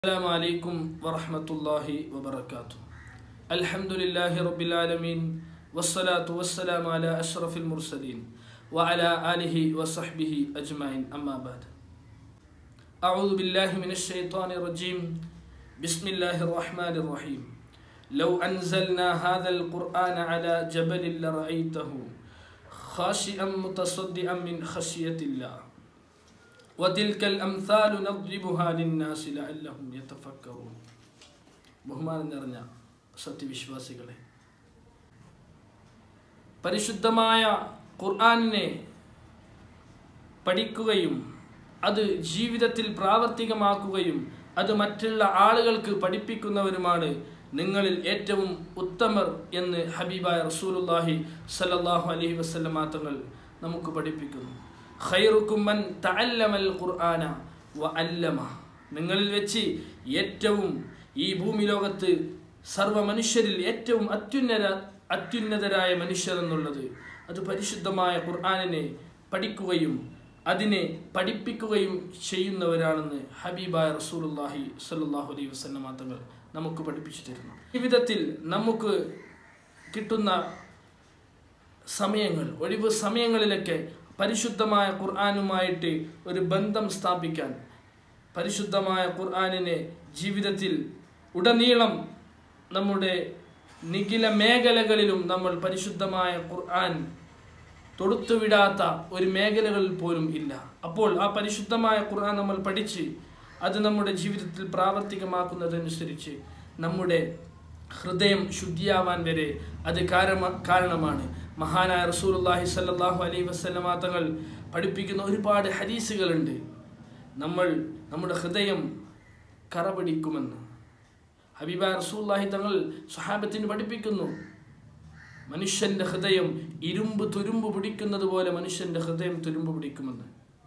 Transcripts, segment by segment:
السلام عليكم ورحمة الله وبركاته الحمد لله رب العالمين والصلاة والسلام على أشرف المرسلين وعلى آله وصحبه أجمعين أما بعد أعوذ بالله من الشيطان الرجيم بسم الله الرحمن الرحيم لو أنزلنا هذا القرآن على جبل لرأيته خاشئا متصدئا من خشية الله وتلك الأمثال نضربها للناس لعلهم يتفكرون ബഹുമാനം നിറഞ്ഞ സത്യവിശ്വാസികളെ പരിശുദ്ധമായ ഖുർആനിനെ പഠിക്കുകയും അത് ജീവിതത്തിൽ പ്രാവർത്തികമാക്കുകയും അത് മറ്റുള്ള ആളുകൾക്ക് പഠിപ്പിക്കുന്നവരുമാണ് നിങ്ങളിൽ ഏറ്റവും ഉത്തമർ എന്ന് ഹബീബായ റസൂലുല്ലാഹി സല്ലല്ലാഹു അലൈഹി വസല്ലമ തങ്ങൾ നമുക്ക് പഠിപ്പിക്കുന്നു ഖൈറുക്കും മൻ തഅല്ലമൽ ഖുർആന വ അല്ലമ നിങ്ങളിൽ വെച്ച് ഏറ്റവും ഈ ഭൂമി ലോകത്ത് സർവ മനുഷ്യരിൽ ഏറ്റവും അത്യുന്നത അത്യുന്നതരായ മനുഷ്യർ എന്നുള്ളത് അത് പരിശുദ്ധമായ ഖുർആനിനെ പഠിക്കുകയും അതിനെ പഠിപ്പിക്കുകയും ചെയ്യുന്നവരാണെന്ന് ഹബീബായ റസൂലുള്ളാഹി സ്വല്ലല്ലാഹു അലൈഹി വസല്ലമ തങ്ങൾ നമുക്ക് പഠിപ്പിച്ചു തരുന്നു ജീവിതത്തിൽ നമുക്ക് കിട്ടുന്ന സമയങ്ങൾ ഒഴിവ് സമയങ്ങളിലൊക്കെ പരിശുദ്ധമായ ഖുർആാനുമായിട്ട് ഒരു ബന്ധം സ്ഥാപിക്കാൻ പരിശുദ്ധമായ ഖുർആാനിനെ ജീവിതത്തിൽ ഉടനീളം നമ്മുടെ നിഖില മേഖലകളിലും നമ്മൾ പരിശുദ്ധമായ ഖുർആൻ തൊടുത്തുവിടാത്ത ഒരു മേഖലകളിൽ പോലും ഇല്ല അപ്പോൾ ആ പരിശുദ്ധമായ ഖുർആൻ നമ്മൾ പഠിച്ച് അത് നമ്മുടെ ജീവിതത്തിൽ പ്രാവർത്തികമാക്കുന്നതനുസരിച്ച് നമ്മുടെ ഹൃദയം ശുദ്ധിയാവാൻ വരെ അത് കാരണ കാരണമാണ് മഹാനായ റസൂലുള്ളാഹി സല്ലല്ലാഹു അലൈഹി വസല്ലമ തങ്ങൾ പഠിപ്പിക്കുന്ന ഒരുപാട് ഹദീസുകളുണ്ട് നമ്മൾ നമ്മുടെ ഹൃദയം കറപിടിക്കുമെന്ന് ഹബീബ റസൂല്ലാഹി തങ്ങൾ സ്വഹാബത്തിന് പഠിപ്പിക്കുന്നു മനുഷ്യന്റെ ഹൃദയം ഇരുമ്പ് തുരുമ്പ് പിടിക്കുന്നത് പോലെ മനുഷ്യന്റെ ഹൃദയം തുരുമ്പ് പിടിക്കുമെന്ന്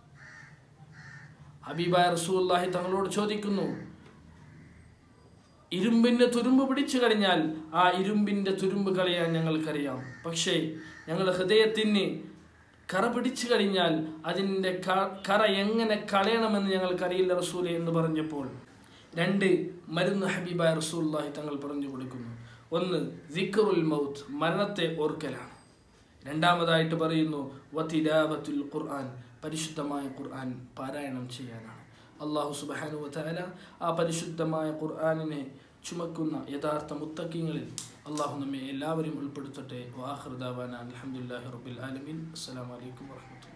ഹബീബായ റസൂല്ലാഹി തങ്ങളോട് ചോദിക്കുന്നു ഇരുമ്പിന്റെ തുരുമ്പ് പിടിച്ചു കഴിഞ്ഞാൽ ആ ഇരുമ്പിന്റെ തുരുമ്പ് കളയാൻ ഞങ്ങൾക്കറിയാം പക്ഷേ ഞങ്ങളുടെ ഹൃദയത്തിന് കറ പിടിച്ചു കഴിഞ്ഞാൽ അതിൻ്റെ കറ എങ്ങനെ കളയണമെന്ന് ഞങ്ങൾക്കറിയില്ല റസൂലെ എന്ന് പറഞ്ഞപ്പോൾ രണ്ട് മരുന്ന് ഹബീബായ റസൂല്ലാഹി തങ്ങൾ പറഞ്ഞു കൊടുക്കുന്നു ഒന്ന് ദിക്റുൽ മൗത്ത് മരണത്തെ ഓർക്കലാണ് രണ്ടാമതായിട്ട് പറയുന്നു വതിലാവത്തുൽ ഖുർആൻ പരിശുദ്ധമായ ഖുർആൻ പാരായണം ചെയ്യാനാണ് അള്ളാഹു സുബാനു വതാല ആ പരിശുദ്ധമായ ഖുർആാനിനെ ചുമക്കുന്ന യഥാർത്ഥ മുത്തക്കിങ്ങളിൽ അള്ളാഹു നമ്മെ എല്ലാവരും ഉൾപ്പെടുത്തട്ടെ വാഹൃദാവാന അലഹമുല്ലാഹി റബുൽ ആലമീൻ അസ്സാം വലൈക്കും വാഹമത്തുള്ള